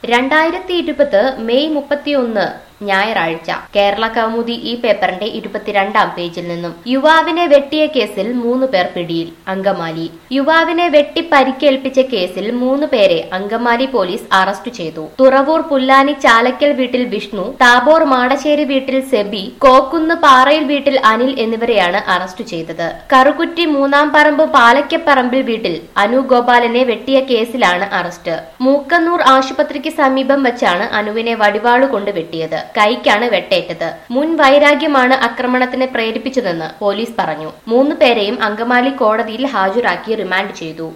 രണ്ടായിരത്തി ഇരുപത് മെയ് മുപ്പത്തിയൊന്ന് ഞായറാഴ്ച കേരള കൗമുദി ഈ പേപ്പറിന്റെ ഇരുപത്തിരണ്ടാം പേജിൽ നിന്നും യുവാവിനെ വെട്ടിയ കേസിൽ മൂന്ന് പേർ പിടിയിൽ അങ്കമാലി യുവാവിനെ വെട്ടി പരിക്കേൽപ്പിച്ച കേസിൽ മൂന്ന് പേരെ അങ്കമാലി പോലീസ് അറസ്റ്റ് ചെയ്തു തുറവൂർ പുല്ലാനി ചാലക്കൽ വീട്ടിൽ വിഷ്ണു താബോർ മാടശ്ശേരി വീട്ടിൽ സെബി കോക്കുന്ന് പാറയിൽ വീട്ടിൽ അനിൽ എന്നിവരെയാണ് അറസ്റ്റ് ചെയ്തത് കറുകുറ്റി മൂന്നാം പറമ്പ് പാലയ്ക്കപ്പറമ്പിൽ വീട്ടിൽ അനു ഗോപാലനെ വെട്ടിയ കേസിലാണ് അറസ്റ്റ് മൂക്കന്നൂർ ആശുപത്രിക്ക് സമീപം വച്ചാണ് അനുവിനെ വടിവാള് കൊണ്ട് വെട്ടിയത് കൈക്കാണ് വെട്ടേറ്റത് മുൻ വൈരാഗ്യമാണ് ആക്രമണത്തിന് പ്രേരിപ്പിച്ചതെന്ന് പോലീസ് പറഞ്ഞു മൂന്ന് പേരെയും അങ്കമാലി കോടതിയിൽ ഹാജരാക്കി റിമാൻഡ് ചെയ്തു